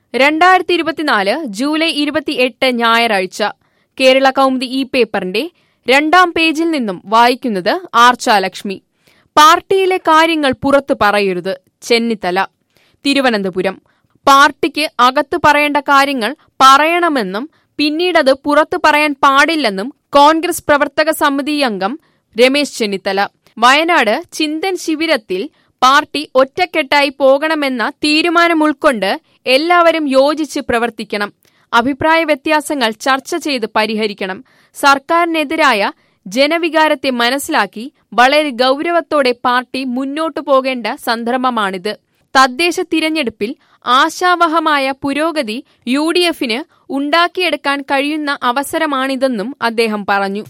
രണ്ടായിരത്തി ഇരുപത്തിനാല് ജൂലൈ ഇരുപത്തിയെട്ട് ഞായറാഴ്ച കേരള കൗമുദി ഈ പേപ്പറിന്റെ രണ്ടാം പേജിൽ നിന്നും വായിക്കുന്നത് ആർച്ചാലക്ഷ്മി പാർട്ടിയിലെ കാര്യങ്ങൾ പുറത്തു പറയരുത് ചെന്നിത്തല തിരുവനന്തപുരം പാർട്ടിക്ക് അകത്തു പറയേണ്ട കാര്യങ്ങൾ പറയണമെന്നും പിന്നീടത് പുറത്തു പറയാൻ പാടില്ലെന്നും കോൺഗ്രസ് പ്രവർത്തക സമിതി അംഗം രമേശ് ചെന്നിത്തല വയനാട് ചിന്തൻ ശിബിരത്തിൽ പാർട്ടി ഒറ്റക്കെട്ടായി പോകണമെന്ന തീരുമാനം ഉൾക്കൊണ്ട് എല്ലാവരും യോജിച്ച് പ്രവർത്തിക്കണം അഭിപ്രായ വ്യത്യാസങ്ങൾ ചർച്ച ചെയ്ത് പരിഹരിക്കണം സർക്കാരിനെതിരായ ജനവികാരത്തെ മനസ്സിലാക്കി വളരെ ഗൗരവത്തോടെ പാർട്ടി മുന്നോട്ടു പോകേണ്ട സന്ദർഭമാണിത് തദ്ദേശ തിരഞ്ഞെടുപ്പിൽ ആശാവഹമായ പുരോഗതി യു ഡി എഫിന് ഉണ്ടാക്കിയെടുക്കാൻ കഴിയുന്ന അവസരമാണിതെന്നും അദ്ദേഹം പറഞ്ഞു